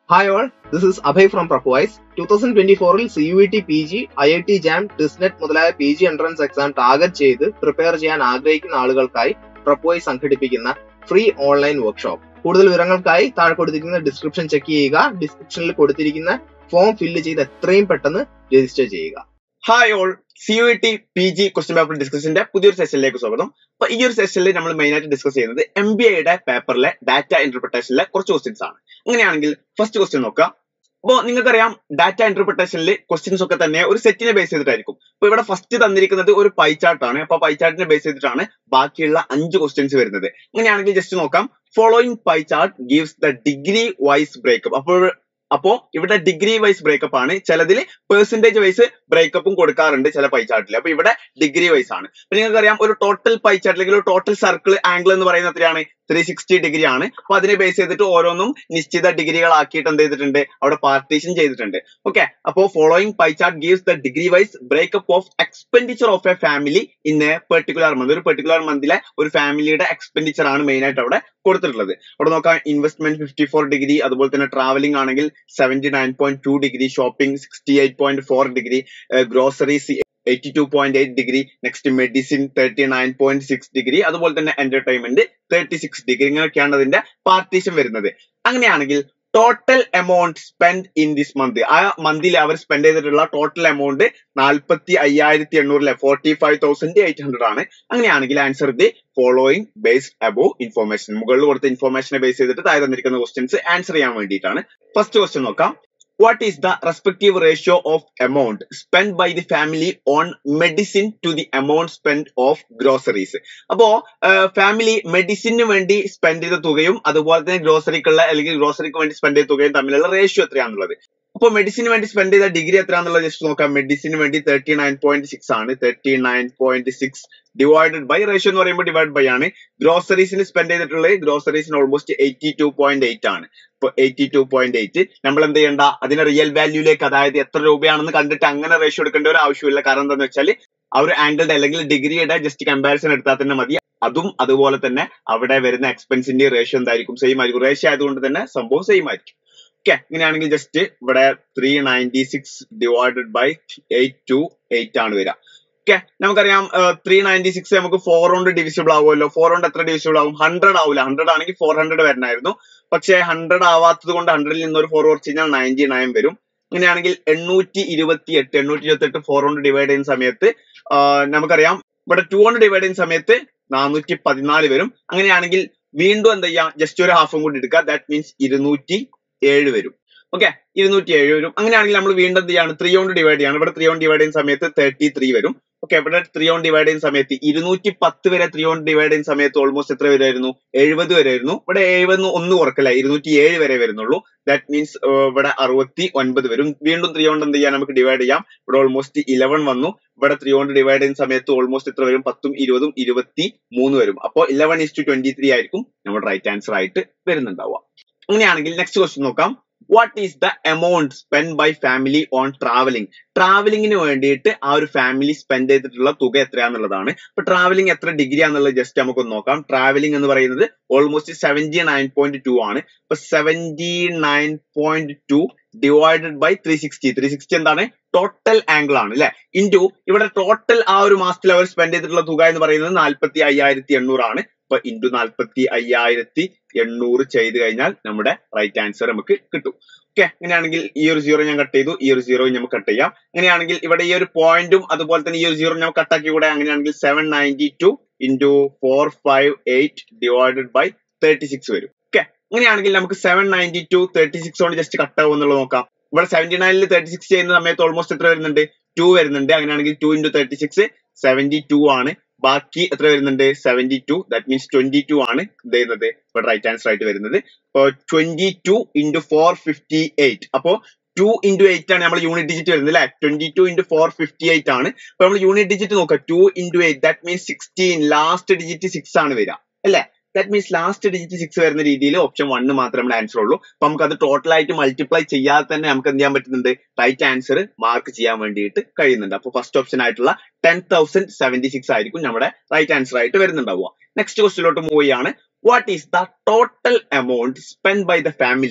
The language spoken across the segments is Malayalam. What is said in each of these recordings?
hi all this is Abhay from propoise two thousand twenty ഫോറിൽ C U T P G I I T JAM TISSNET മുതലായ P G entrance exam target ചെയ്ത് പ്രിപ്പയർ ചെയ്യാൻ ആഗ്രഹിക്കുന്ന ആളുകൾക്കായി പ്രൊപ്പോയ്സ് സംഘടിപ്പിക്കുന്ന ഫ്രീ ഓൺലൈൻ വർക്ക്ഷോപ്പ് കൂടുതൽ വിവരങ്ങൾക്കായി താഴെ കൊടുത്തിരിക്കുന്ന ഡിസ്ക്രിപ്ഷൻ ചെക്ക് ചെയ്യുക ഡിസ്ക്രിപ്ഷനിൽ കൊടുത്തിരിക്കുന്ന ഫോം ഫില്ല് ചെയ്ത് എത്രയും പെട്ടെന്ന് രജിസ്റ്റർ ചെയ്യുക hi all C U T P G question paper ഡിസ്കഷന്റെ പുതിയൊരു സെഷനിലേക്ക് സ്വാഗതം അപ്പൊ ഈ ഒരു സെഷനിൽ നമ്മൾ മെയിൻ ആയിട്ട് ഡിസ്കസ് ചെയ്യുന്നത് എം ബി ഐയുടെ പേപ്പറിലെ ഡാറ്റ ഇന്റർപ്രിട്ടേഷനിലെ കുറച്ച് ക്വസ്റ്റ്യൻസ് ആണ് അങ്ങനെയാണെങ്കിൽ ഫസ്റ്റ് ക്വസ്റ്റ്യൻ നോക്കാം അപ്പോൾ നിങ്ങൾക്കറിയാം ഡാറ്റ ഇന്റർപ്രിട്ടേഷനിൽ ക്വസ്റ്റ്യൻസ് ഒക്കെ തന്നെ ഒരു സെറ്റിനെ ബേസ് ചെയ്തിട്ടായിരിക്കും അപ്പൊ ഇവിടെ ഫസ്റ്റ് തന്നിരിക്കുന്നത് ഒരു പൈ ചാർട്ട് ആണ് അപ്പൊ പൈ ചാർട്ടിനെ ബേസ് ചെയ്തിട്ടാണ് ബാക്കിയുള്ള അഞ്ച് ക്വസ്റ്റ്യൻസ് വരുന്നത് അങ്ങനെയാണെങ്കിൽ ജസ്റ്റ് നോക്കാം following pie chart gives the degree wise breakup അപ്പോൾ അപ്പോ ഇവിടെ ഡിഗ്രി വൈസ് ബ്രേക്കപ്പ് ആണ് ചിലതിൽ പെർസെന്റേജ് വൈസ് ബ്രേക്കപ്പും കൊടുക്കാറുണ്ട് ചില പൈ ചാർട്ടിൽ അപ്പൊ ഇവിടെ ഡിഗ്രി വൈസ് ആണ് അപ്പൊ നിങ്ങൾക്ക് അറിയാം ഒരു ടോട്ടൽ പൈ ചാർട്ട് അല്ലെങ്കിൽ ഒരു ടോട്ടൽ സർക്കിൾ ആംഗിൾ എന്ന് പറയുന്നത് എത്രയാണ് ത്രീ സിക്സ്റ്റി ഡിഗ്രി ആണ് അപ്പൊ അതിനെ ബേസ് ചെയ്തിട്ട് ഓരോന്നും നിശ്ചിത ഡിഗ്രികളാക്കിയിട്ട് എന്ത് ചെയ്തിട്ടുണ്ട് അവിടെ പാർട്ടീഷൻ ചെയ്തിട്ടുണ്ട് ഓക്കെ അപ്പോ following pie chart gives the degree wise breakup of expenditure of a family in a particular month ഒരു പെർട്ടിക്കുലർ മന്തിലെ ഒരു ഫാമിലിയുടെ എക്സ്പെൻഡിച്ചർ ആണ് മെയിൻ ആയിട്ട് അവിടെ കൊടുത്തിട്ടുള്ളത് അവിടെ നോക്കാം ഇൻവെസ്റ്റ്മെന്റ് ഫിഫ്റ്റി ഫോർ ഡിഗ്രി അതുപോലെ തന്നെ ട്രാവലിംഗ് ആണെങ്കിൽ seventy nine point two degree shopping sixty eight point four degree groceries eighty two point eight degree next medicine thirty nine point six degree അതുപോലെ തന്നെ എന്റർടൈൻമെന്റ് തേർട്ടി സിക്സ് ഡിഗ്രി ഇങ്ങനെയൊക്കെയാണ് അതിന്റെ പാർട്ടീഷൻ വരുന്നത് അങ്ങനെയാണെങ്കിൽ total amount spend in this month ആ മന്തിൽ അവർ സ്പെൻഡ് ചെയ്തിട്ടുള്ള ടോട്ടൽ എമൗണ്ട് നാൽപ്പത്തി അയ്യായിരത്തി എണ്ണൂറിലെ forty five thousand eight hundred ആണ് അങ്ങനെയാണെങ്കിൽ answer the following based above information മുകളിൽ കൊടുത്ത ഇൻഫോർമേഷനെ ബേസ് ചെയ്തിട്ട് താഴെ തന്നിരിക്കുന്ന ക്വസ്റ്റ്യൻസ് ആൻസർ ചെയ്യാൻ വേണ്ടിയിട്ടാണ് ഫസ്റ്റ് ക്വസ്റ്റ്യൻ നോക്കാം what is the respective ratio of amount spent by the family on medicine to the amount spent of groceries അപ്പോ ഫാമിലി മെഡിസിന് വേണ്ടി സ്പെൻഡ് ചെയ്ത തുകയും അതുപോലെ തന്നെ ഗ്രോസറിക്കുള്ള അല്ലെങ്കിൽ ഗ്രോസറിക്ക് വേണ്ടി സ്പെൻഡ് ചെയ്ത തുകയും തമ്മിലുള്ള റേഷ്യോ എത്രയാണെന്നുള്ളത് അപ്പോൾ മെഡിസിന് വേണ്ടി സ്പെൻഡ് ചെയ്ത ഡിഗ്രി എത്രയാണെന്നുള്ളത് ജസ്റ്റ് നോക്കാം മെഡിസിന് വേണ്ടി തേർട്ടി നയൻ പോയിന്റ് സിക്സ് ആണ് thirty nine point six divided by ratio എന്ന് പറയുമ്പോൾ ഡിവൈഡ് ബൈ ആണ് ഗ്രോസറീസിന് സ്പെൻഡ് ചെയ്തിട്ടുള്ളത് ഗ്രോസറീസിന് almost eighty two point eight ആണ് ഇപ്പൊ എയ്റ്റി ടു പോയിന്റ് എയ്റ്റ് നമ്മൾ എന്ത് ചെയ്യണ്ട അതിന്റെ റിയൽ വാല്യൂലേക്ക് അതായത് എത്ര രൂപയാണെന്ന് കണ്ടിട്ട് അങ്ങനെ റേഷ്യോ എടുക്കേണ്ട ഒരു ആവശ്യമില്ല കാരണം എന്താണെന്ന് വെച്ചാൽ ആ ഒരു ആംഗിളുടെ അല്ലെങ്കിൽ ഡിഗ്രിയുടെ ജസ്റ്റ് കമ്പാരിസൺ എടുത്താൽ തന്നെ മതി അതും അതുപോലെ തന്നെ അവിടെ വരുന്ന എക്സ്പെൻസിന്റെ റേഷ്യോ എന്തായിരിക്കും സെയിം ആയിരിക്കും റേഷ്യോ ആയതുകൊണ്ട് തന്നെ സംഭവം സെയിം ആയിരിക്കും ഓക്കെ ഇങ്ങനെയാണെങ്കിൽ ജസ്റ്റ് ഇവിടെ three ninety six divided by eight two eight ആണ് വരിക ഓക്കെ നമുക്കറിയാം ത്രീ നയൻറ്റി സിക്സ് നമുക്ക് ഫോർ കൊണ്ട് ഡിവിസിബിൾ ആവുമല്ലോ ഫോർ കൊണ്ട് എത്ര ഡിവിസിബിൾ ആവും ഹൺഡ്രഡ് ആവില്ല ഹൺഡ്രഡ് ആണെങ്കിൽ ഫോർ ഹൺഡ്രഡ് വരണമായിരുന്നു പക്ഷേ ഹൺഡ്രഡ് ആവാത്തത് കൊണ്ട് ഹൺഡ്രഡിൽ നിന്ന് ഒരു ഫോർ കുറച്ച് കഴിഞ്ഞാൽ നയൻറ്റി നയൻ വരും അങ്ങനെയാണെങ്കിൽ എണ്ണൂറ്റി ഇരുപത്തി എട്ട് എണ്ണൂറ്റി ഇരുപത്തി എട്ട് ഫോർ കൊണ്ട് ഡിവൈഡ് ചെയ്യുന്ന സമയത്ത് നമുക്കറിയാം ഇവിടെ ടു കൊണ്ട് ഡിവൈഡ് ചെയ്യുന്ന സമയത്ത് നാനൂറ്റി പതിനാല് വരും അങ്ങനെയാണെങ്കിൽ വീണ്ടും എന്താ ചെയ്യാം ജസ്റ്റ് ഒരു ഹാഫും കൂടി എടുക്കുക ദാറ്റ് മീൻസ് ഇരുന്നൂറ്റി ഏഴ് വരും ഓക്കെ ഇരുന്നൂറ്റി ഏഴ് വരും അങ്ങനെയാണെങ്കിൽ നമ്മൾ വീണ്ടും എന്ത് ചെയ്യാണ് ത്രീ കൊണ്ട് ഡിവൈഡ് ചെയ്യാണ് ഇവിടെ ത്രീ കൊണ്ട് ഡിവൈഡ് ചെയ്യുന്ന സമയത്ത് തേർട്ടി ത്രീ വരും ഓക്കെ ഇവിടെ ത്രീ കൊണ്ട് ഡിവൈഡ് ചെയ്യുന്ന സമയത്ത് ഇരുന്നൂറ്റി പത്ത് വരെ ത്രീ കൊണ്ട് ഡിവൈഡ് ചെയ്യുന്ന സമയത്ത് ഓൾമോസ്റ്റ് എത്ര വരുമായിരുന്നു എഴുപത് വരെ ആയിരുന്നു ഇവിടെ എഴുപത് ഒന്ന് കുറക്കല്ല ഇരുന്നൂറ്റി ഏഴ് വരെ വരുന്നുള്ളൂ ദാറ്റ് മീൻസ് ഇവിടെ അറുപത്തി ഒൻപത് വരും വീണ്ടും ത്രീ കൊണ്ട് എന്ത് ചെയ്യാം നമുക്ക് ഡിവൈഡ് ചെയ്യാം ഇവിടെ ഓൾമോസ്റ്റ് ഇലവൻ വന്നു ഇവിടെ ത്രീ കൊണ്ട് ഡിവൈഡ് ചെയ്യുന്ന സമയത്ത് ഓൾമോസ്റ്റ് എത്ര വരും പത്തും ഇരുപതും ഇരുപത്തി മൂന്ന് വരും അപ്പോൾ eleven is two twenty three ആയിരിക്കും നമ്മുടെ റൈറ്റ് ആൻസർ ആയിട്ട് വരുന്നുണ്ടാവുക അങ്ങനെയാണെങ്കിൽ നെക്സ്റ്റ് ക്വസ്റ്റ്യൻ നോക്കാം what is the amount spend by family on travelling ട്രാവലിംഗിന് വേണ്ടിയിട്ട് ആ ഒരു ഫാമിലി സ്പെൻഡ് ചെയ്തിട്ടുള്ള തുക എത്രയാന്നുള്ളതാണ് ഇപ്പൊ ട്രാവലിംഗ് എത്ര ഡിഗ്രി ആണെന്നുള്ളത് ജസ്റ്റ് നമുക്കൊന്ന് നോക്കാം ട്രാവലിംഗ് എന്ന് പറയുന്നത് almost seventy nine point two ആണ് ഇപ്പൊ seventy nine point two divided by three sixty three sixty എന്താണ് ടോട്ടൽ ആംഗിൾ ആണ് അല്ലെ ഇൻറ്റു ഇവിടെ ടോട്ടൽ ആ ഒരു മാസത്തിൽ അവർ സ്പെൻഡ് ചെയ്തിട്ടുള്ള തുക എന്ന് പറയുന്നത് നാൽപ്പത്തി അയ്യായിരത്തി എണ്ണൂറാണ് ഇപ്പൊ ഇൻറ്റു നാൽപ്പത്തി അയ്യായിരത്തി എണ്ണൂറ് ചെയ്ത് കഴിഞ്ഞാൽ നമ്മുടെ റൈറ്റ് ആൻസർ നമുക്ക് കിട്ടും ഓക്കെ അങ്ങനെയാണെങ്കിൽ ഈ ഒരു സീറോ ഞാൻ കട്ട് ചെയ്തു ഈ ഒരു സീറോ നമുക്ക് കട്ട് ചെയ്യാം അങ്ങനെയാണെങ്കിൽ ഇവിടെ ഈ ഒരു പോയിന്റും അതുപോലെ തന്നെ ഈ ഒരു സീറോ നമുക്ക് കട്ടാക്കി കൂടെ അങ്ങനെയാണെങ്കിൽ seven ninety two into four five eight divided by thirty six വരും ഓക്കെ അങ്ങനെയാണെങ്കിൽ നമുക്ക് seven ninety two thirty six കൊണ്ട് ജസ്റ്റ് കട്ട് ആവും എന്നുള്ളത് നോക്കാം ഇവിടെ സെവന്റി നയനിൽ തേർട്ടി സിക്സ് ചെയ്യുന്ന സമയത്ത് ഓൾമോസ്റ്റ് എത്ര വരുന്നുണ്ട് ടു വരുന്നുണ്ട് അങ്ങനെയാണെങ്കിൽ two into thirty six seventy two ആണ് ബാക്കി എത്ര വരുന്നുണ്ട് seventy two that means twenty two ആണ് എന്ത് ചെയ്യുന്നത് ഇവിടെ റൈറ്റ് ആൻസർ ആയിട്ട് വരുന്നത് അപ്പോൾ twenty two into four fifty eight അപ്പോ ടു ഇൻറ്റു എയ്റ്റ് ആണ് നമ്മൾ യൂണിറ്റ് ഡിജിറ്റ് വരുന്നത് അല്ലെ twenty two into four fifty eight ആണ് അപ്പൊ നമ്മൾ യൂണിറ്റ് ഡിജിറ്റ് നോക്കാം two into eight that means sixteen last digit six ആണ് വരിക അല്ലെ that means last digit six വരുന്ന രീതിയിൽ ഓപ്ഷൻ വണ്ണ് മാത്രമേ നമ്മുടെ ആൻസർ ഉള്ളൂ അപ്പൊ നമുക്ക് അത് ടോട്ടൽ ആയിട്ട് മൾട്ടിപ്ലൈ ചെയ്യാതെ തന്നെ നമുക്ക് എന്ത് ചെയ്യാൻ പറ്റുന്നുണ്ട് റൈറ്റ് ആൻസർ മാർക്ക് ചെയ്യാൻ വേണ്ടിയിട്ട് കഴിയുന്നുണ്ട് അപ്പൊ ഫസ്റ്റ് ഓപ്ഷൻ ആയിട്ടുള്ള ടെൻ തൗസൻഡ് സെവന്റി സിക്സ് ആയിരിക്കും നമ്മുടെ റൈറ്റ് ആൻസർ ആയിട്ട് വരുന്നുണ്ടാവുക നെക്സ്റ്റ് ക്വസ്റ്റിലോട്ട് മൂവ് ചെയ്യാണ് what is the total amount spend by the family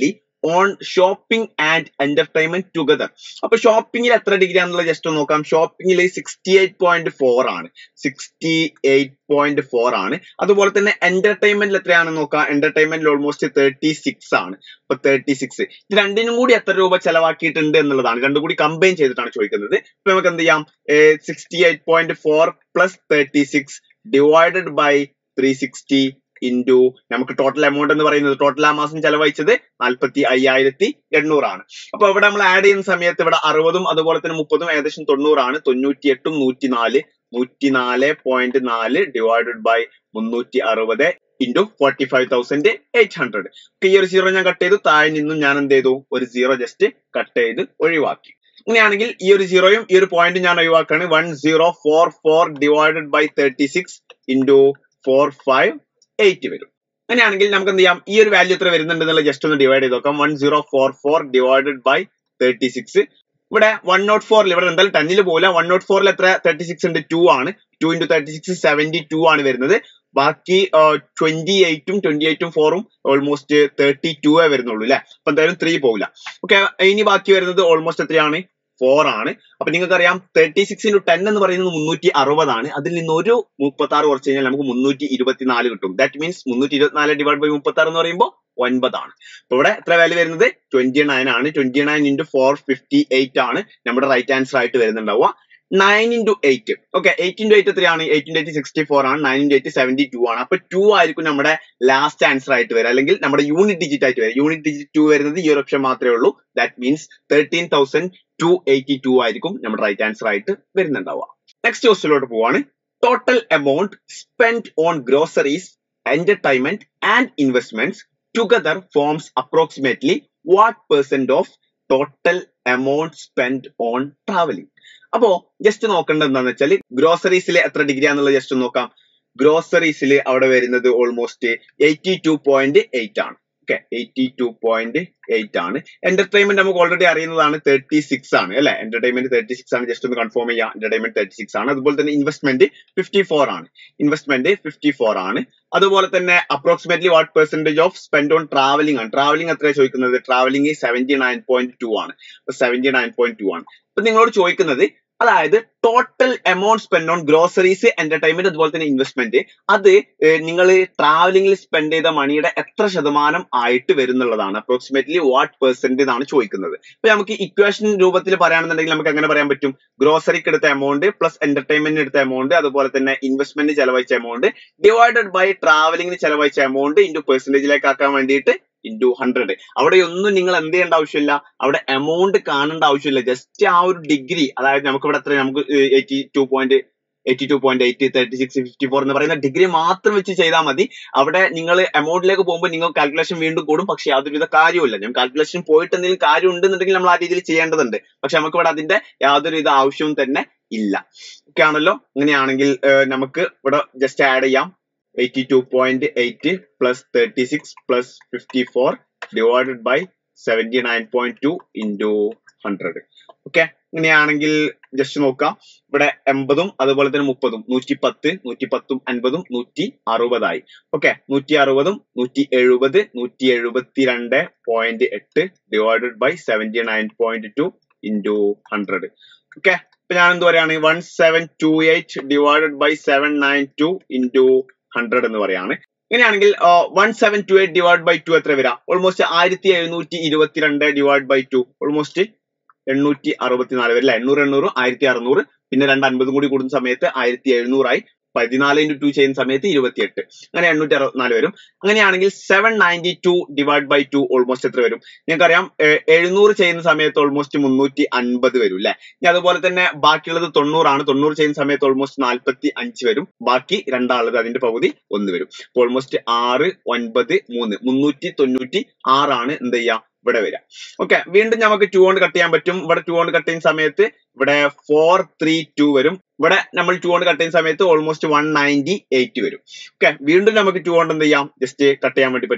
on shopping and entertainment together അപ്പൊ ഷോപ്പിംഗിൽ എത്ര ഡിഗ്രി ആണെന്നുള്ളത് ജസ്റ്റ് ഒന്ന് നോക്കാം ഷോപ്പിംഗിൽ സിക്സ്റ്റി എയ്റ്റ് പോയിന്റ് ഫോർ ആണ് സിക്സ്റ്റി എയ്റ്റ് പോയിന്റ് ഫോർ ആണ് അതുപോലെ തന്നെ എന്റർടൈൻമെന്റിൽ എത്രയാണെന്ന് നോക്കാം എന്റർടൈൻമെന്റിൽ ഓൾമോസ്റ്റ് തേർട്ടി സിക്സ് ആണ് അപ്പൊ തേർട്ടി സിക്സ് ഇത് രണ്ടിനും കൂടി എത്ര രൂപ ചെലവാക്കിയിട്ടുണ്ട് എന്നുള്ളതാണ് രണ്ടും കൂടി കമ്പൈൻ ചെയ്തിട്ടാണ് ചോദിക്കുന്നത് ഇപ്പൊ നമുക്ക് എന്ത് ചെയ്യാം sixty eight point four plus thirty six divided by three sixty into നമുക്ക് ടോട്ടൽ എമൗണ്ട് എന്ന് പറയുന്നത് ടോട്ടൽ ആ മാസം ചെലവഴിച്ചത് നാൽപ്പത്തി അയ്യായിരത്തി എണ്ണൂറാണ് അപ്പൊ ഇവിടെ നമ്മൾ ആഡ് ചെയ്യുന്ന സമയത്ത് ഇവിടെ അറുപതും അതുപോലെ തന്നെ മുപ്പതും ഏകദേശം തൊണ്ണൂറാണ് തൊണ്ണൂറ്റി എട്ടും നൂറ്റി നാല് നൂറ്റി നാല് പോയിന്റ് നാല് ഡിവൈഡഡ് ബൈ മുന്നൂറ്റി അറുപത് into forty five thousand eight hundred ഈ ഒരു സീറോ ഞാൻ കട്ട് ചെയ്തു താഴെ നിന്നും ഞാൻ എന്ത് ചെയ്തു ഒരു സീറോ ജസ്റ്റ് കട്ട് ചെയ്ത് ഒഴിവാക്കി അങ്ങനെയാണെങ്കിൽ ഈ ഒരു സീറോയും ഈ ഒരു പോയിന്റ് ഞാൻ ഒഴിവാക്കാണ് one zero four four divided by thirty six into four five eight വരും അങ്ങനെയാണെങ്കിൽ നമുക്ക് എന്ത് ചെയ്യാം ഈ ഒരു വാല്യൂ എത്ര വരുന്നുണ്ട് എന്നുള്ളത് ജസ്റ്റ് ഒന്ന് ഡിവൈഡ് ചെയ്ത് നോക്കാം one zero four four divided by thirty six ഇവിടെ വൺ നോട്ട് ഫോറിൽ ഇവിടെ എന്തായാലും ടെന്നിൽ പോകില്ല വൺ നോട്ട് ഫോറിൽ എത്ര തേർട്ടി സിക്സ് ഉണ്ട് ടു ആണ് two into thirty six seventy two ആണ് വരുന്നത് ബാക്കി ട്വന്റി എയ്റ്റും ട്വന്റി എയ്റ്റും ഫോറും ഓൾമോസ്റ്റ് തേർട്ടി ടു വരുന്നുള്ളൂ അല്ലെ അപ്പൊ എന്തായാലും ത്രീ പോകില്ല ഓക്കെ ഇനി ബാക്കി വരുന്നത് ഓൾമോസ്റ്റ് എത്രയാണ് ഫോർ ആണ് അപ്പൊ നിങ്ങൾക്ക് അറിയാം തേർട്ടി സിക്സ് ഇൻറ്റു ടെൻ എന്ന് പറയുന്നത് മുന്നൂറ്റി അറുപതാണ് അതിൽ നിന്ന് ഒരു മുപ്പത്തി ആറ് കുറച്ച് കഴിഞ്ഞാൽ നമുക്ക് മുന്നൂറ്റി ഇരുപത്തിനാല് കിട്ടും ദാറ്റ് മീൻസ് മുന്നൂറ്റി ഇരുപത്തിനാല് ഡിവൈഡ് ബൈ മുപ്പത്തി ആറ് എന്ന് പറയുമ്പോൾ ഒൻപതാണ് അപ്പൊ ഇവിടെ എത്ര വാല്യൂ വരുന്നത് ട്വന്റി നയൻ ആണ് twenty nine into four fifty eight ആണ് നമ്മുടെ റൈറ്റ് ആൻസർ ആയിട്ട് വരുന്നുണ്ടാവുക nine into eight okay eight into eight എത്രയാണ് eight into eight sixty four ആണ് nine into eight seventy two ആണ് അപ്പൊ ടു ആയിരിക്കും നമ്മുടെ ലാസ്റ്റ് ആൻസർ ആയിട്ട് വരിക അല്ലെങ്കിൽ നമ്മുടെ യൂണിറ്റ് ഡിജിറ്റ് ആയിട്ട് വരിക യൂണിറ്റ് ഡിജിറ്റ് ടു വരുന്നത് ഈ ഒരു ഓപ്ഷൻ മാത്രമേ ഉള്ളൂ that means thirteen thousand two eighty two ആയിരിക്കും നമ്മുടെ റൈറ്റ് ആൻസർ ആയിട്ട് വരുന്നുണ്ടാവുക നെക്സ്റ്റ് ക്വസ്റ്റിലോട്ട് പോവാണ് total amount spend on groceries entertainment and investments together forms approximately what percent of total amount spend on travelling അപ്പോ ജസ്റ്റ് നോക്കേണ്ടത് എന്താണെന്ന് വെച്ചാൽ ഗ്രോസറീസിൽ എത്ര ഡിഗ്രി ആണെന്നുള്ളത് ജസ്റ്റ് നോക്കാം ഗ്രോസറീസിൽ അവിടെ വരുന്നത് almost eighty two point eight ആണ് okay eighty two point eight ആണ് എന്റർടൈൻമെന്റ് നമുക്ക് ഓൾറെഡി അറിയുന്നതാണ് തേർട്ടി സിക്സ് ആണ് അല്ലെ എന്റർടൈൻമെന്റ് തേർട്ടി സിക്സ് ആണ് ജസ്റ്റ് ഒന്ന് കൺഫേം ചെയ്യാം എന്റർടൈൻമെന്റ് തേർട്ടി സിക്സ് ആണ് അതുപോലെ തന്നെ ഇൻവെസ്റ്റ്മെന്റ് ഫിഫ്റ്റി ഫോർ ആണ് ഇൻവെസ്റ്റ്മെന്റ് ഫിഫ്റ്റി ഫോർ ആണ് അതുപോലെ തന്നെ approximately what percentage of spend on travelling ആണ് ട്രാവലിംഗ് എത്രയാണ് ചോദിക്കുന്നത് travelling seventy nine point two ആണ് സെവന്റി നയൻ പോയിന്റ് ടു ആണ് അപ്പൊ നിങ്ങളോട് ചോദിക്കുന്നത് അതായത് total amount spend on groceries entertainment അതുപോലെ തന്നെ ഇൻവെസ്റ്റ്മെന്റ് അത് നിങ്ങൾ ട്രാവലിംഗിൽ സ്പെൻഡ് ചെയ്ത മണിയുടെ എത്ര ശതമാനം ആയിട്ട് വരുന്നുള്ളതാണ് അപ്രോക്സിമേറ്റ്ലി വാട്ട് പെർസെന്റ് എന്നാണ് ചോദിക്കുന്നത് ഇപ്പൊ നമുക്ക് ഇക്വേഷൻ രൂപത്തിൽ പറയുകയാണെന്നുണ്ടെങ്കിൽ നമുക്ക് എങ്ങനെ പറയാൻ പറ്റും ഗ്രോസറിക്ക് എടുത്ത എമൗണ്ട് പ്ലസ് എന്റർടൈൻമെന്റിന് എടുത്ത എമൗണ്ട് അതുപോലെ തന്നെ ഇൻവെസ്റ്റ്മെന്റ് ചെലവഴിച്ച എമൗണ്ട് ഡിവൈഡഡ് ബൈ ട്രാവലിംഗിന് ചെലവഴിച്ച എമൗണ്ട് ഇൻറ്റു പെർസെന്റേജിലേക്ക് ആക്കാൻ വേണ്ടിയിട്ട് ഇൻറ്റു ഹൺഡ്രഡ് അവിടെ ഒന്നും നിങ്ങൾ എന്ത് ചെയ്യേണ്ട ആവശ്യമില്ല അവിടെ എമൗണ്ട് കാണേണ്ട ആവശ്യമില്ല ജസ്റ്റ് ആ ഒരു ഡിഗ്രി അതായത് നമുക്ക് ഇവിടെ എത്ര നമുക്ക് eighty two point eighty two point eight thirty six fifty four എന്ന് പറയുന്ന ഡിഗ്രി മാത്രം വെച്ച് ചെയ്താൽ മതി അവിടെ നിങ്ങൾ എമൗണ്ടിലേക്ക് പോകുമ്പോൾ നിങ്ങൾ കാൽക്കുലേഷൻ വീണ്ടും കൂടും പക്ഷെ യാതൊരുവിധ കാര്യമില്ല ഞാൻ കാൽക്കുലേഷൻ പോയിട്ട് എന്തെങ്കിലും കാര്യം ഉണ്ടെന്നുണ്ടെങ്കിൽ നമ്മൾ ആ രീതിയിൽ ചെയ്യേണ്ടതുണ്ട് പക്ഷെ നമുക്ക് ഇവിടെ അതിന്റെ യാതൊരുവിധ ആവശ്യവും തന്നെ ഇല്ല ഓക്കെ ആണല്ലോ അങ്ങനെയാണെങ്കിൽ നമുക്ക് ഇവിടെ ജസ്റ്റ് ആഡ് ചെയ്യാം eighty two point eight plus thirty six plus fifty four divided by seventy nine point two into hundred okay ഇങ്ങനെയാണെങ്കിൽ ജസ്റ്റ് നോക്കാം ഇവിടെ എൺപതും അതുപോലെ തന്നെ മുപ്പതും നൂറ്റി പത്ത് നൂറ്റി പത്തും അൻപതും നൂറ്റി അറുപതായി ഓക്കെ നൂറ്റി അറുപതും നൂറ്റി എഴുപത് നൂറ്റി എഴുപത്തി രണ്ട് പോയിന്റ് എട്ട് divided by seventy nine point two into hundred okay ഇപ്പൊ ഞാൻ എന്ത് പറയാണ് one seven two eight divided by seven nine two into hundred എന്ന് പറയാണ് ഇങ്ങനെയാണെങ്കിൽ one seven two eight divide by two എത്ര വരാം ഓൾമോസ്റ്റ് ആയിരത്തി എഴുന്നൂറ്റി ഇരുപത്തിരണ്ട് ഡിവൈഡ് ബൈ ടു ഓൾമോസ്റ്റ് എണ്ണൂറ്റി അറുപത്തിനാല് വരും അല്ലെ എണ്ണൂറ് എണ്ണൂറ് ആയിരത്തി അറുന്നൂറ് പിന്നെ രണ്ട് അൻപതും കൂടി കൂടുന്ന സമയത്ത് ആയിരത്തി എഴുന്നൂറായി പതിനാല് ഇൻറ്റു ടു ചെയ്യുന്ന സമയത്ത് ഇരുപത്തിയെട്ട് അങ്ങനെ എണ്ണൂറ്റി അറുപത്തിനാല് വരും അങ്ങനെയാണെങ്കിൽ seven ninety two divide by two almost എത്ര വരും നിങ്ങൾക്കറിയാം എഴുന്നൂറ് ചെയ്യുന്ന സമയത്ത് ഓൾമോസ്റ്റ് മുന്നൂറ്റി അൻപത് വരും അല്ലെ ഇനി അതുപോലെ തന്നെ ബാക്കിയുള്ളത് തൊണ്ണൂറാണ് തൊണ്ണൂറ് ചെയ്യുന്ന സമയത്ത് ഓൾമോസ്റ്റ് നാൽപ്പത്തി അഞ്ച് വരും ബാക്കി രണ്ടാളത് അതിന്റെ പകുതി ഒന്ന് വരും ഓൾമോസ്റ്റ് ആറ് ഒൻപത് മൂന്ന് മുന്നൂറ്റി തൊണ്ണൂറ്റി ആറാണ് എന്ത് ചെയ്യുക ഇവിടെ വരിക ഓക്കെ വീണ്ടും നമുക്ക് ടു കൊണ്ട് കട്ട് ചെയ്യാൻ പറ്റും ഇവിടെ ടു കൊണ്ട് കട്ട് ചെയ്യുന്ന സമയത്ത് ഇവിടെ ഫോർ ത്രീ ടു വരും ഇവിടെ നമ്മൾ ടു കൊണ്ട് കട്ട് ചെയ്യുന്ന സമയത്ത് ഓൾമോസ്റ്റ് വൺ നയൻറ്റി എയ്റ്റ് വരും ഓക്കെ വീണ്ടും നമുക്ക് ടു കൊണ്ട് എന്ത് ചെയ്യാം ജസ്റ്റ് കട്ട് ചെയ്യാൻ വേണ്ടി പറ്റും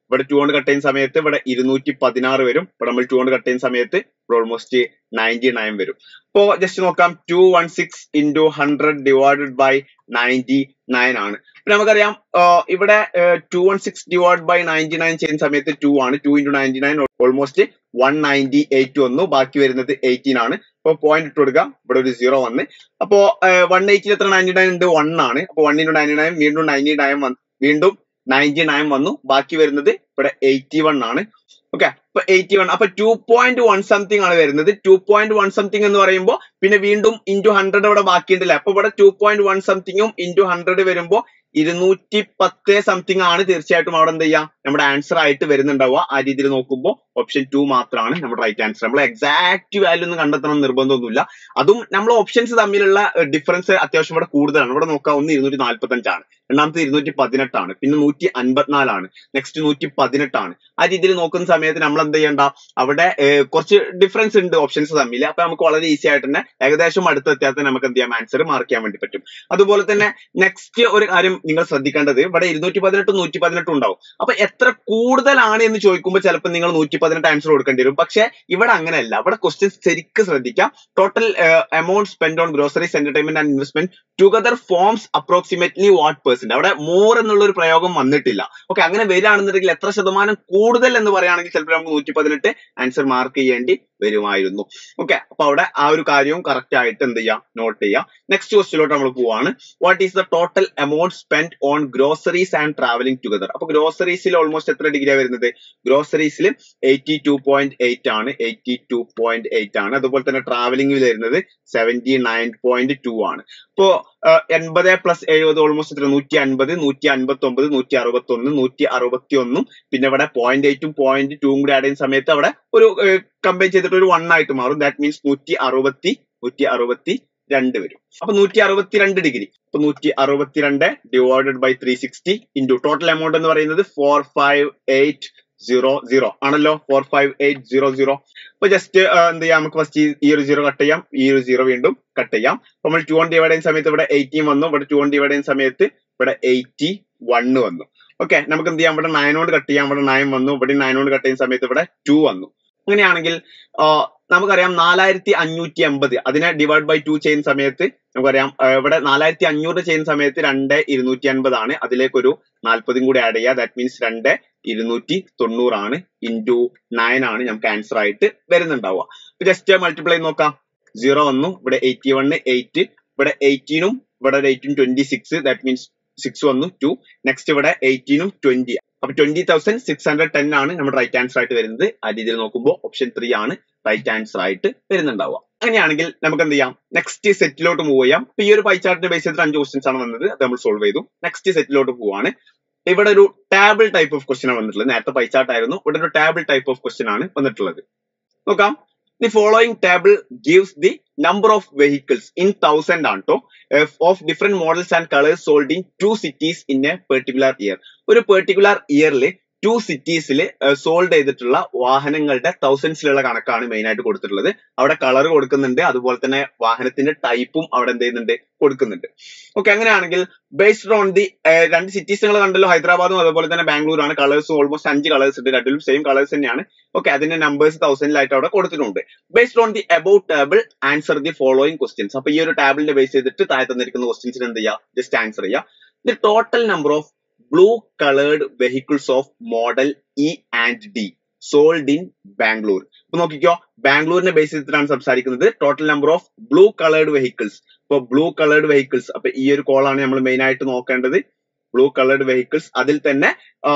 ഇവിടെ ടു കൊണ്ട് കട്ട് ചെയ്യുന്ന സമയത്ത് ഇവിടെ ഇരുന്നൂറ്റി പതിനാറ് വരും ഇവിടെ നമ്മൾ ടു കൊണ്ട് കട്ട് ചെയ്യുന്ന സമയത്ത് ഇവിടെ ഓൾമോസ്റ്റ് നയൻറ്റി നയൻ വരും ഇപ്പോ ജസ്റ്റ് നോക്കാം two one six into hundred divided by ninety nine ആണ് പിന്നെ നമുക്കറിയാം ആഹ് ഇവിടെ two one six divide by ninety nine ചെയ്യുന്ന സമയത്ത് ടു ആണ് two into ninety nine almost one ninety eight വന്നു ബാക്കി വരുന്നത് എയ്റ്റീൻ ആണ് അപ്പൊ പോയിന്റ് ഇട്ട് കൊടുക്കാം ഇവിടെ ഒരു സീറോ വന്ന് അപ്പോ വൺ എയ്റ്റിൽ എത്ര നയൻറ്റി നയൻ ഉണ്ട് വൺ ആണ് അപ്പൊ വൺ ഇൻറ്റു നയൻറ്റി നയൻ വീണ്ടും നയൻറ്റി നയൻ വന്നു വീണ്ടും നയൻറ്റി നയൻ വന്നു ബാക്കി വരുന്നത് ഇവിടെ എയ്റ്റി വൺ ആണ് ഓക്കെ അപ്പൊ എയ്റ്റി വൺ അപ്പൊ ടു പോയിന്റ് വൺ സംതിങ് ആണ് വരുന്നത് ടു പോയിന്റ് വൺ സംതിങ് എന്ന് പറയുമ്പോൾ പിന്നെ വീണ്ടും ഇൻറ്റു ഹൺഡ്രഡ് ഇവിടെ ബാക്കിയുണ്ടല്ലേ അപ്പൊ ഇവിടെ ടു പോയിന്റ് വൺ സംതിങ്ങും ഇൻറ്റു ഹൺഡ്രഡ് വരുമ്പോൾ ഇരുന്നൂറ്റി പത്ത് സംതിങ് ആണ് തീർച്ചയായിട്ടും അവിടെ എന്ത് ചെയ്യാം നമ്മുടെ ആൻസർ ആയിട്ട് വരുന്നുണ്ടാവുക ആ രീതിയിൽ നോക്കുമ്പോൾ ഓപ്ഷൻ ടു മാത്രമാണ് നമ്മുടെ റൈറ്റ് ആൻസർ നമ്മൾ എക്സാക്ട് വാല്യൂ ഒന്നും കണ്ടെത്തണം എന്ന് നിർബന്ധമൊന്നുമില്ല അതും നമ്മൾ ഓപ്ഷൻസ് തമ്മിലുള്ള ഡിഫറൻസ് അത്യാവശ്യം ഇവിടെ കൂടുതലാണ് ഇവിടെ നോക്കാം ഒന്ന് ഇരുന്നൂറ്റി നാല്പത്തി അഞ്ചാണ് രണ്ടാമത്തെ ഇരുന്നൂറ്റി പതിനെട്ടാണ് പിന്നെ നൂറ്റി അൻപത്തിനാലാണ് നെക്സ്റ്റ് നൂറ്റി പതിനെട്ടാണ് ആ രീതിയിൽ നോക്കുന്ന സമയത്ത് നമ്മൾ എന്ത് ചെയ്യണ്ട അവിടെ ഏർ, കുറച്ച് ഡിഫറൻസ് ഉണ്ട് ഓപ്ഷൻസ് തമ്മിൽ അപ്പൊ നമുക്ക് വളരെ ഈസി ആയിട്ട് തന്നെ ഏകദേശം അടുത്തെത്തിയാൽ തന്നെ നമുക്ക് എന്ത് ചെയ്യാം ആൻസർ മാർക്ക് ചെയ്യാൻ വേണ്ടി പറ്റും അതുപോലെ തന്നെ നെക്സ്റ്റ് ഒരു കാര്യം നിങ്ങൾ ശ്രദ്ധിക്കേണ്ടത് ഇവിടെ ഇരുന്നൂറ്റി പതിനെട്ടും നൂറ്റി പതിനെട്ടും ഉണ്ടാവും അപ്പൊ എത്ര കൂടുതലാണ് എന്ന് ചോദിക്കുമ്പോൾ ചിലപ്പോൾ നിങ്ങൾ നൂറ്റി പതിനെട്ട് ആൻസർ കൊടുക്കേണ്ടി വരും പക്ഷെ ഇവിടെ അങ്ങനെയല്ല ഇവിടെ ക്വസ്റ്റ്യൻ ശരിക്കും ശ്രദ്ധിക്കാം total amount spend on groceries entertainment and investment together forms approximately what percent അവിടെ മോർ എന്നുള്ള ഒരു പ്രയോഗം വന്നിട്ടില്ല ഓക്കെ അങ്ങനെ വരികയാണെന്നുണ്ടെങ്കിൽ എത്ര ശതമാനം കൂടുതൽ എന്ന് പറയുകയാണെങ്കിൽ ചിലപ്പോൾ നമുക്ക് നൂറ്റി പതിനെട്ട് ആൻസർ മാർക്ക് ചെയ്യേണ്ടി വരുമായിരുന്നു ഓക്കെ അപ്പൊ അവിടെ ആ ഒരു കാര്യവും കറക്റ്റ് ആയിട്ട് എന്ത് ചെയ്യാം നോട്ട് ചെയ്യാം നെക്സ്റ്റ് ക്വസ്റ്റിലോട്ട് നമ്മൾ പോവാണ് what is the total amount spend on groceries and travelling together അപ്പൊ ഗ്രോസറീസിൽ ഓൾമോസ്റ്റ് എത്ര ഡിഗ്രിയാണ് വരുന്നത് ഗ്രോസറീസിൽ എയ്റ്റി ടു പോയിന്റ് എയ്റ്റ് ആണ് എയ്റ്റി ടു പോയിന്റ് എയ്റ്റ് ആണ് അതുപോലെ തന്നെ ട്രാവലിംഗിൽ വരുന്നത് സെവന്റി നയൻ പോയിന്റ് ടു ആണ് ഇപ്പോ എൺപത് പ്ലസ് എഴുപത് ഓൾമോസ്റ്റ് എത്ര നൂറ്റി അൻപത് നൂറ്റി അൻപത്തി ഒമ്പത് നൂറ്റി അറുപത്തി ഒന്ന് നൂറ്റി അറുപത്തി ഒന്നും പിന്നെ ഇവിടെ പോയിന്റ് എയ്റ്റും പോയിന്റ് ടൂവും കൂടി ആഡ് ചെയ്യുന്ന സമയത്ത് അവിടെ ഒരു കമ്പയർ ചെയ്തിട്ട് ഒരു വൺ ആയിട്ട് മാറും ദാറ്റ് മീൻസ് നൂറ്റി അറുപത്തി നൂറ്റി അറുപത്തി രണ്ട് വരും അപ്പൊ നൂറ്റി അറുപത്തിരണ്ട് ഡിഗ്രി അപ്പൊ നൂറ്റി അറുപത്തിരണ്ട് divided by three sixty into total amount എന്ന് പറയുന്നത് four five eight zero zero ആണല്ലോ four five eight zero zero അപ്പൊ ജസ്റ്റ് എന്ത് ചെയ്യാം നമുക്ക് ഫസ്റ്റ് ഈ ഒരു സീറോ കട്ട് ചെയ്യാം ഈ ഒരു സീറോ വീണ്ടും കട്ട് ചെയ്യാം അപ്പൊ നമ്മൾ ടു വൺ ഡിവൈഡ് ചെയ്യുന്ന സമയത്ത് ഇവിടെ എയ്റ്റീൻ വന്നു ഇവിടെ ടു വൺ ഡിവൈഡ് ചെയ്യുന്ന സമയത്ത് ഇവിടെ എയ്റ്റി വണ്ണ് വന്നു ഓക്കെ നമുക്ക് എന്ത് ചെയ്യാം ഇവിടെ നയൻ കൊണ്ട് കട്ട് ചെയ്യാം ഇവിടെ നയൻ വന്നു ഇവിടെ നയൻ കൊണ്ട് കട്ട് ചെയ്യുന്ന സമയത്ത് ഇവിടെ ടു വന്നു അങ്ങനെയാണെങ്കിൽ ആ, നമുക്കറിയാം നാലായിരത്തി അഞ്ഞൂറ്റി എൺപത് അതിനെ ഡിവൈഡ് ബൈ ടു ചെയ്യുന്ന സമയത്ത് നമുക്കറിയാം ആ, ഇവിടെ നാലായിരത്തി അഞ്ഞൂറ് ചെയ്യുന്ന സമയത്ത് രണ്ട് ഇരുന്നൂറ്റി അൻപതാണ് അതിലേക്ക് ഒരു നാൽപ്പതും കൂടി ആഡ് ചെയ്യുക ദാറ്റ് മീൻസ് രണ്ട് ഇരുന്നൂറ്റി തൊണ്ണൂറാണ് ഇൻറ്റു നയൻ ആണ് നമുക്ക് ആൻസർ ആയിട്ട് വരുന്നുണ്ടാവുക ജസ്റ്റ് മൾട്ടിപ്ലൈ നോക്കാം സീറോ വന്നു ഇവിടെ എയ്റ്റി വണ് എയ്റ്റ് ഇവിടെ എയ്റ്റീനും ഇവിടെ ഒരു eighteen twenty six that means six വന്നു ടു നെക്സ്റ്റ് ഇവിടെ എയ്റ്റീനും ട്വന്റി അപ്പൊ twenty thousand six hundred ten ആണ് നമ്മുടെ റൈറ്റ് ആൻസർ ആയിട്ട് വരുന്നത് ആ രീതിയിൽ നോക്കുമ്പോൾ ഓപ്ഷൻ ത്രീ ആണ് റൈറ്റ് ആൻസർ ആയിട്ട് വരുന്നുണ്ടാവുക അങ്ങനെയാണെങ്കിൽ നമുക്ക് എന്ത് ചെയ്യാം നെക്സ്റ്റ് സെറ്റിലോട്ട് മൂവ് ചെയ്യാം ഇപ്പൊ ഈ ഒരു പൈ ചാർട്ടിന്റെ ബേസ് ചെയ്തിട്ട് അഞ്ച് ക്വസ്റ്റ്യൻസ് ആണ് വന്നത് അത് നമ്മൾ സോൾവ് ചെയ്തു നെക്സ്റ്റ് സെറ്റിലോട്ട് പോവാണ് ഇവിടെ ഒരു ടാബിൾ ടൈപ്പ് ഓഫ് ക്വസ്റ്റ്യൻ ആണ് വന്നിട്ടുള്ളത് നേരത്തെ പൈ ചാർട്ട് ആയിരുന്നു ഇവിടെ ഒരു ടാബിൾ ടൈപ്പ് ഓഫ് ക്വസ്റ്റ്യൻ ആണ് വന്നിട്ടുള്ളത് നോക്കാം the following table gives the number of vehicles in thousand ആണ് കേട്ടോ of different models and colours sold in two cities in a particular year ഒരു പെർട്ടിക്കുലർ ഇയറിൽ ടു സിറ്റീസിൽ സോൾഡ് ചെയ്തിട്ടുള്ള വാഹനങ്ങളുടെ തൗസൻഡ്സിലുള്ള കണക്കാണ് മെയിൻ ആയിട്ട് കൊടുത്തിട്ടുള്ളത് അവിടെ കളർ കൊടുക്കുന്നുണ്ട് അതുപോലെ തന്നെ വാഹനത്തിന്റെ ടൈപ്പും അവിടെ എന്ത് ചെയ്യുന്നുണ്ട് കൊടുക്കുന്നുണ്ട് ഓക്കെ അങ്ങനെയാണെങ്കിൽ ബേസ്ഡ് ഓൺ ദി രണ്ട് സിറ്റീസ് നിങ്ങൾ കണ്ടല്ലോ ഹൈദരാബാദും അതുപോലെ തന്നെ ബാംഗ്ലൂരാണ് കളേഴ്സും ഓൾമോസ്റ്റ് അഞ്ച് കളേഴ്സ് ഉണ്ട് രണ്ടിലും സെയിം കളേഴ്സ് തന്നെയാണ് ഓക്കെ അതിന്റെ നമ്പേഴ്സ് തൗസൻഡിലായിട്ട് അവിടെ കൊടുത്തിട്ടുണ്ട് based on the about table answer the following questions അപ്പൊ ഈ ഒരു ടേബിളിന്റെ ബേസ് ചെയ്തിട്ട് താഴെ തന്നിരിക്കുന്ന ക്വസ്റ്റ്യൻസിന് എന്ത് ചെയ്യുക ജസ്റ്റ് ആൻസർ ചെയ്യുക the total number of blue coloured vehicles of model E and D sold in Bangalore ഇപ്പൊ നോക്കിക്കോ ബാംഗ്ലൂരിനെ ബേസ് ചെയ്തിട്ടാണ് സംസാരിക്കുന്നത് total number of blue coloured vehicles ഇപ്പൊ ബ്ലൂ കളേർഡ് വെഹിക്കിൾസ് അപ്പൊ ഈ ഒരു കോളാണ് നമ്മൾ മെയിൻ ആയിട്ട് നോക്കേണ്ടത് ബ്ലൂ കളേർഡ് വെഹിക്കിൾസ് അതിൽ തന്നെ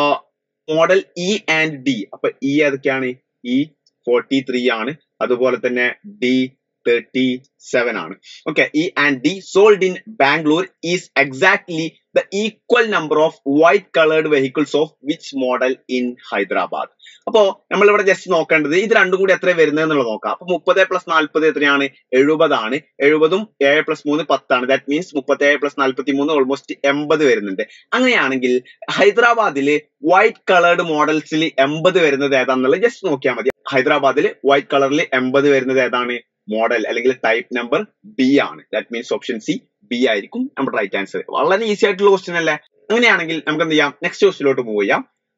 മോഡൽ ഇ ആൻഡ് ഡി അപ്പൊ ഇ ഏതൊക്കെയാണ് ഇ ഫോർട്ടി ത്രീ ആണ് അതുപോലെ തന്നെ ഡി തേർട്ടി സെവൻ ആണ് okay E and D sold in Bangalore is exactly the equal number of white coloured vehicles of which model in Hyderabad അപ്പോ നമ്മൾ ഇവിടെ ജസ്റ്റ് നോക്കേണ്ടത് ഇത് രണ്ടും കൂടി എത്ര വരുന്നത് എന്നുള്ളത് നോക്കാം അപ്പൊ മുപ്പത് പ്ലസ് നാൽപ്പത് എത്രയാണ് എഴുപതാണ് എഴുപതും ഏഴ് പ്ലസ് മൂന്ന് പത്താണ് ദാറ്റ് മീൻസ് മുപ്പത്തി ഏഴ് പ്ലസ് നാൽപ്പത്തി മൂന്ന് ഓൾമോസ്റ്റ് എൺപത് വരുന്നുണ്ട് അങ്ങനെയാണെങ്കിൽ ഹൈദരാബാദില് വൈറ്റ് കളേർഡ് മോഡൽസിൽ എൺപത് വരുന്നത് ഏതാണെന്നുള്ളത് ജസ്റ്റ് നോക്കിയാൽ മതി ഹൈദരാബാദിൽ വൈറ്റ് കളറിൽ എൺപത് വരുന്നത് ഏതാണ് മോഡൽ അല്ലെങ്കിൽ ടൈപ്പ് നമ്പർ ബി ആണ് that means option C B ആയിരിക്കും നമ്മുടെ റൈറ്റ് ആൻസർ വളരെ ഈസി ആയിട്ടുള്ള ക്വസ്റ്റ്യൻ അല്ലേ അങ്ങനെയാണെങ്കിൽ നമുക്ക് എന്ത് ചെയ്യാം നെക്സ്റ്റ് ക്വസ്റ്റിലോട്ട് മൂവ് ചെയ്യാം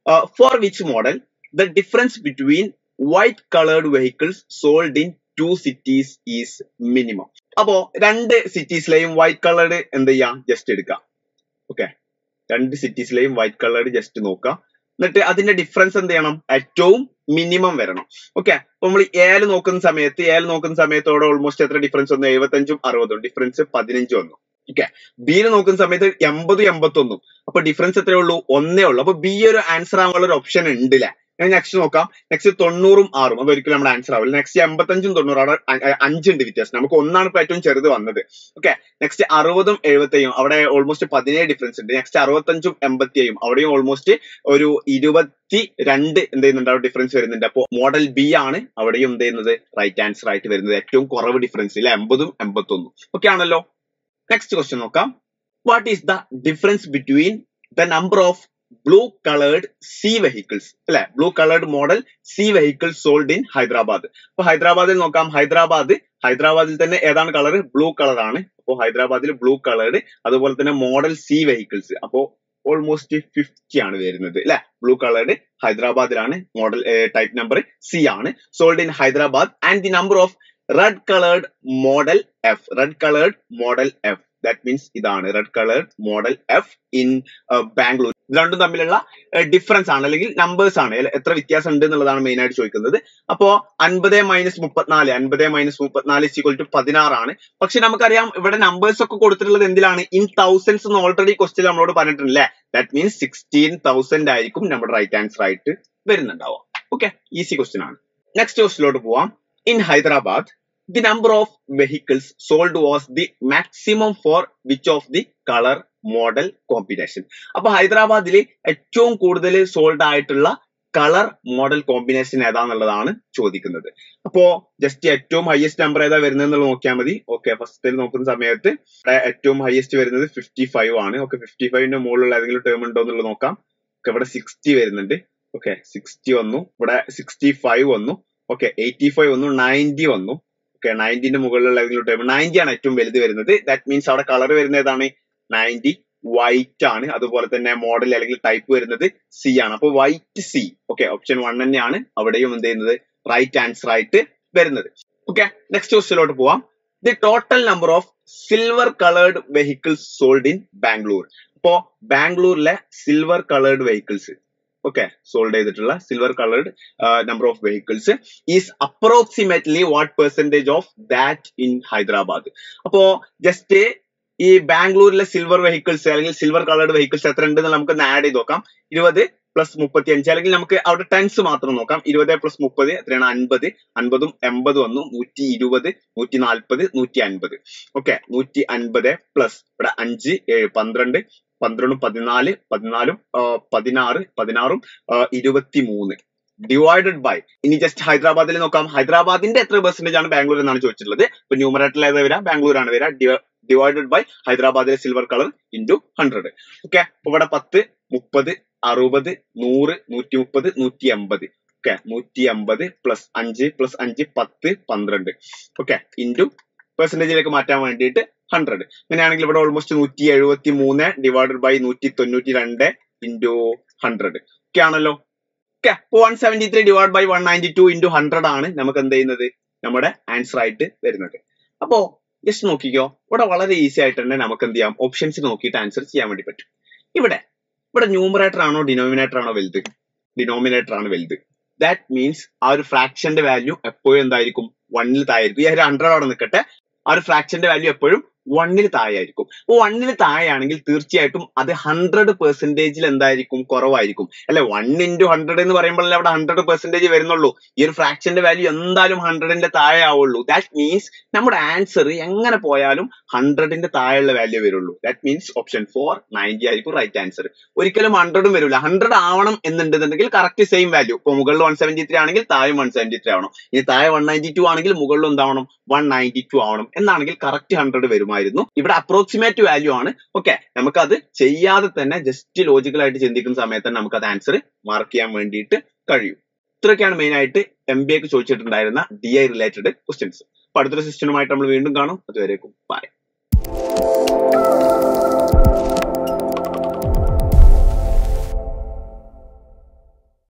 for which model the difference between white coloured vehicles sold in two cities is minimum അപ്പോ രണ്ട് സിറ്റീസിലെയും വൈറ്റ് കളേർഡ് എന്ത് ചെയ്യാം ജസ്റ്റ് എടുക്കാം ഓക്കെ രണ്ട് സിറ്റീസിലെയും വൈറ്റ് കളേർഡ് ജസ്റ്റ് നോക്കാം എന്നിട്ട് അതിന്റെ ഡിഫറൻസ് എന്ത് ചെയ്യണം ഏറ്റവും മിനിമം വരണം ഓക്കെ അപ്പൊ നമ്മൾ ഏല് നോക്കുന്ന സമയത്ത് ഏല് നോക്കുന്ന സമയത്തോടെ ഓൾമോസ്റ്റ് എത്ര ഡിഫറൻസ് വന്നു എഴുപത്തഞ്ചും അറുപതും ഡിഫറൻസ് പതിനഞ്ച് വന്നു ഓക്കെ ബിയിൽ നോക്കുന്ന സമയത്ത് എൺപതും എൺപത്തൊന്നും അപ്പൊ ഡിഫറൻസ് എത്രയേ ഉള്ളൂ ഒന്നേ ഉള്ളൂ അപ്പൊ ബി ഒരു ആൻസർ ആവാനുള്ള ഒരു ഓപ്ഷൻ ഉണ്ട് അല്ലെ ഞാൻ നെക്സ്റ്റ് നോക്കാം നെക്സ്റ്റ് തൊണ്ണൂറും ആറും അത് ഒരിക്കലും നമ്മുടെ ആൻസർ ആവില്ല നെക്സ്റ്റ് എൺപത്തഞ്ചും തൊണ്ണൂറും അവിടെ അ- അ- അഞ്ചുണ്ട് വ്യത്യാസം നമുക്ക് ഒന്നാണ് ഇപ്പൊ ഏറ്റവും ചെറുത് വന്നത് ഓക്കെ നെക്സ്റ്റ് അറുപതും എഴുപത്തേഴും അവിടെ ഓൾമോസ്റ്റ് പതിനേഴ് ഡിഫറൻസ് ഉണ്ട് നെക്സ്റ്റ് അറുപത്തഞ്ചും എൺപത്തിയേഴും അവിടെയും ഓൾമോസ്റ്റ് ഒരു ഇരുപത്തി രണ്ട് എന്ത് ചെയ്യുന്നുണ്ട് അവിടെ ഡിഫറൻസ് വരുന്നുണ്ട് അപ്പോ മോഡൽ ബി ആണ് അവിടെയും എന്ത് ചെയ്യുന്നത് റൈറ്റ് ആൻസർ ആയിട്ട് വരുന്നത് ഏറ്റവും കുറവ് ഡിഫറൻസ് ഇല്ല എൺപതും എൺപത്തൊന്നും ഓക്കെ ആണല്ലോ നെക്സ്റ്റ് ക്വസ്റ്റ്യൻ നോക്കാം what is the difference between the number of blue coloured C vehicles അല്ലെ blue coloured model C vehicles sold in Hyderabad അപ്പൊ ഹൈദരാബാദിൽ നോക്കാം ഹൈദരാബാദ് ഹൈദരാബാദിൽ തന്നെ ഏതാണ് കളർ ബ്ലൂ കളർ ആണ് അപ്പോ ഹൈദരാബാദിൽ ബ്ലൂ കളേർഡ് അതുപോലെ തന്നെ മോഡൽ സി വെഹിക്കിൾസ് അപ്പോ ഓൾമോസ്റ്റ് ഫിഫ്റ്റി ആണ് വരുന്നത് അല്ലെ ബ്ലൂ കളേർഡ് ഹൈദരാബാദിലാണ് മോഡൽ ടൈപ്പ് നമ്പർ സി ആണ് sold in Hyderabad and the number of red coloured model F red coloured model F that means ഇതാണ് red coloured model F in Bangalore ഇത് രണ്ടും തമ്മിലുള്ള ഡിഫറൻസ് ആണ് അല്ലെങ്കിൽ നമ്പേഴ്സ് ആണ് എ- എത്ര വ്യത്യാസം ഉണ്ട് എന്നുള്ളതാണ് മെയിൻ ആയിട്ട് ചോദിക്കുന്നത് അപ്പോ അൻപത് മൈനസ് മുപ്പത്തിനാല് അൻപത് മൈനസ് മുപ്പത്തിനാല് ഈക്വൽ ടു പതിനാറാണ് പക്ഷെ നമുക്കറിയാം ഇവിടെ നമ്പേഴ്സ് ഒക്കെ കൊടുത്തിട്ടുള്ളത് എന്തിലാണ് ഇൻ തൗസൻഡ്സ് എന്ന് ഓൾറെഡി ക്വസ്റ്റ്യൻ നമ്മളോട് പറഞ്ഞിട്ടുണ്ടല്ലേ ദാറ്റ് മീൻസ് സിക്സ്റ്റീൻ തൗസൻഡ് ആയിരിക്കും നമ്മുടെ റൈറ്റ് ആൻസർ ആയിട്ട് വരുന്നുണ്ടാവുക ഓക്കെ ഈസി ക്വസ്റ്റ്യൻ ആണ് നെക്സ്റ്റ് ക്വസ്റ്റിലോട്ട് പോവാം in Hyderabad the number of vehicles sold was the maximum for which of the color model combination അപ്പൊ ഹൈദരാബാദിൽ ഏറ്റവും കൂടുതൽ സോൾഡ് ആയിട്ടുള്ള കളർ മോഡൽ കോമ്പിനേഷൻ ഏതാന്നുള്ളതാണ് ചോദിക്കുന്നത് അപ്പോ ജസ്റ്റ് ഏറ്റവും ഹയസ്റ്റ് നമ്പർ ഏതാ വരുന്നത് എന്നുള്ളത് നോക്കിയാൽ മതി ഓക്കെ ഫസ്റ്റിൽ നോക്കുന്ന സമയത്ത് ഇവിടെ ഏറ്റവും ഹയസ്റ്റ് വരുന്നത് ഫിഫ്റ്റി ഫൈവ് ആണ് ഓക്കെ ഫിഫ്റ്റി ഫൈവിന്റെ മുകളിലുള്ള ഏതെങ്കിലും ടേം ഉണ്ടോ എന്നുള്ളത് നോക്കാം ഓക്കെ ഇവിടെ സിക്സ്റ്റി വരുന്നുണ്ട് ഓക്കെ സിക്സ്റ്റി വന്നു ഇവിടെ സിക്സ്റ്റി ഫൈവ് വന്നു ഓക്കെ എയ്റ്റി ഫൈവ് വന്നു നയൻറ്റി വന്നു ഓക്കെ നയൻറ്റിന്റെ മുകളിലുള്ള ഏതെങ്കിലും ടൈം നയൻറ്റി ആണ് ഏറ്റവും വലുത് വരുന്നത് ദാറ്റ് മീൻസ് അവിടെ കളർ വരുന്നത് ഏതാണ് നയൻറ്റി വൈറ്റ് ആണ് അതുപോലെ തന്നെ മോഡൽ അല്ലെങ്കിൽ ടൈപ്പ് വരുന്നത് സി ആണ് അപ്പൊ white C okay option one തന്നെയാണ് അവിടെയും എന്ത് ചെയ്യുന്നത് റൈറ്റ് ആൻസർ ആയിട്ട് വരുന്നത് ഓക്കെ നെക്സ്റ്റ് ക്വസ്റ്റിലോട്ട് പോവാം the total number of silver coloured vehicles sold in Bangalore അപ്പോ ബാംഗ്ലൂരിലെ silver coloured vehicles okay sold ചെയ്തിട്ടുള്ള silver coloured number of vehicles is approximately what percentage of that in Hyderabad അപ്പോ ജസ്റ്റ് ഈ ബാംഗ്ലൂരിലെ സിൽവർ വെഹിക്കിൾസ് അല്ലെങ്കിൽ സിൽവർ കളേർഡ് വെഹിക്കിൾസ് എത്ര ഉണ്ടെന്ന് നമുക്ക് ആഡ് ചെയ്ത് നോക്കാം ഇരുപത് പ്ലസ് മുപ്പത്തി അഞ്ച് അല്ലെങ്കിൽ നമുക്ക് അവിടെ ടെൻസ് മാത്രം നോക്കാം ഇരുപത് പ്ലസ് മുപ്പത് എത്രയാണ് അൻപത് അൻപതും എൺപത് വന്നു നൂറ്റി ഇരുപത് നൂറ്റി നാൽപ്പത് നൂറ്റി അൻപത് ഓക്കെ നൂറ്റി അൻപത് പ്ലസ് ഇവിടെ അഞ്ച് ഏഴ് പന്ത്രണ്ട് പന്ത്രണ്ടും പതിനാല് പതിനാലും ആ, പതിനാറ് പതിനാറും ഇരുപത്തി മൂന്ന് ഡിവൈഡഡ് ബൈ ഇനി ജസ്റ്റ് ഹൈദരാബാദിൽ നോക്കാം ഹൈദരാബാദിന്റെ എത്ര പെർസെന്റേജ് ആണ് ബാംഗ്ലൂർ എന്നാണ് ചോദിച്ചിട്ടുള്ളത് ഇപ്പൊ ന്യൂമറേറ്ററിൽ ഏതാ വരാം ബാംഗ്ലൂർ ആണ് വരാം ഡിവൈഡഡ് ബൈ ഹൈദരാബാദിലെ silver colour into hundred okay അപ്പൊ ഇവിടെ പത്ത് മുപ്പത് അറുപത് നൂറ് നൂറ്റി മുപ്പത് നൂറ്റി എൺപത് ഓക്കെ നൂറ്റി അമ്പത് പ്ലസ് അഞ്ച് പ്ലസ് അഞ്ച് പത്ത് പന്ത്രണ്ട് ഓക്കെ ഇൻറ്റു പെർസെന്റേജിലേക്ക് മാറ്റാൻ വേണ്ടിയിട്ട് ഹൺഡ്രഡ് അങ്ങനെയാണെങ്കിൽ ഇവിടെ ഓൾമോസ്റ്റ് നൂറ്റി എഴുപത്തി മൂന്ന് ഡിവൈഡഡ് ബൈ നൂറ്റി തൊണ്ണൂറ്റി രണ്ട് ഇൻറ്റു ഹൺഡ്രഡ് ഓക്കെ ആണല്ലോ okay one seventy three divide by one ninety two into hundred ആണ് നമുക്ക് എന്ത് ചെയ്യുന്നത് നമ്മുടെ ആൻസർ ആയിട്ട് വരുന്നത് അപ്പോ ജസ്റ്റ് നോക്കിക്കോ ഇവിടെ വളരെ ഈസി ആയിട്ട് തന്നെ നമുക്ക് എന്ത് ചെയ്യാം ഓപ്ഷൻസ് നോക്കിയിട്ട് ആൻസർ ചെയ്യാൻ വേണ്ടി പറ്റും ഇവിടെ ഇവിടെ ന്യൂമറേറ്റർ ആണോ ഡിനോമിനേറ്റർ ആണോ വലുത് ഡിനോമിനേറ്റർ ആണ് വലുത് ദാറ്റ് മീൻസ് ആ ഒരു ഫ്രാക്ഷന്റെ വാല്യൂ എപ്പോഴും എന്തായിരിക്കും വണ്ണിൽ താഴെയായിരിക്കും ഈ ഒരു ഹൺഡ്രഡ് അവിടെ നിൽക്കട്ടെ ആ ഒരു ഫ്രാക്ഷന്റെ വാല്യൂ എപ്പോഴും വണ്ണിന് താഴെയായിരിക്കും അപ്പൊ വണ്ണിന് താഴെയാണെങ്കിൽ തീർച്ചയായിട്ടും അത് ഹൺഡ്രഡ് പെർസെന്റേജിൽ എന്തായിരിക്കും കുറവായിരിക്കും അല്ലെ വൺ ഇൻറ്റു ഹൺഡ്രഡ് എന്ന് പറയുമ്പോഴല്ലേ അവിടെ ഹൺഡ്രഡ് പെർസെന്റേജ് വരുന്നുള്ളൂ ഈ ഒരു ഫ്രാക്ഷന്റെ വാല്യൂ എന്തായാലും ഹൺഡ്രഡിന്റെ താഴെ ആവുള്ളൂ ദാറ്റ് മീൻസ് നമ്മുടെ ആൻസർ എങ്ങനെ പോയാലും ഹൺഡ്രഡിന്റെ താഴെയുള്ള വാല്യൂ വരുള്ളൂ that means option four ninety ആയിരിക്കും റൈറ്റ് ആൻസർ ഒരിക്കലും ഹൺഡ്രഡും വരില്ല ഹൺഡ്രഡ് ആവണം എന്നുണ്ടെന്നുണ്ടെങ്കിൽ കറക്റ്റ് സെയിം വാല്യൂ ഇപ്പൊ മുകളിൽ വൺ സെവന്റി ത്രീ ആണെങ്കിൽ താഴെ വൺ സെവന്റി ത്രീ ആവണം ഇനി താഴെ വൺ നയൻറ്റി ടു ആണെങ്കിൽ മുകളിൽ എന്താവണം വൺ നയൻറ്റി ടു ആവണം എന്നാണെങ്കിൽ കറക്റ്റ് ഹൺഡ്രഡ് വരുമായിരുന്നു ഇവിടെ അപ്രോക്സിമേറ്റ് വാല്യൂ ആണ് ഓക്കെ നമുക്ക് അത് ചെയ്യാതെ തന്നെ ജസ്റ്റ് ലോജിക്കൽ ആയിട്ട് ചിന്തിക്കുന്ന സമയത്ത് തന്നെ നമുക്ക് അത് ആൻസർ മാർക്ക് ചെയ്യാൻ വേണ്ടിയിട്ട് കഴിയും ഇത്രയൊക്കെയാണ് മെയിൻ ആയിട്ട് എം ബി എക്ക് ചോദിച്ചിട്ടുണ്ടായിരുന്ന ഡി ഐ റിലേറ്റഡ് ക്വസ്റ്റ്യൻസ് അപ്പൊ അടുത്തൊരു സിസ്റ്റനുമായിട്ട് നമ്മൾ വീണ്ടും കാണും അതുവരേക്കും ബൈ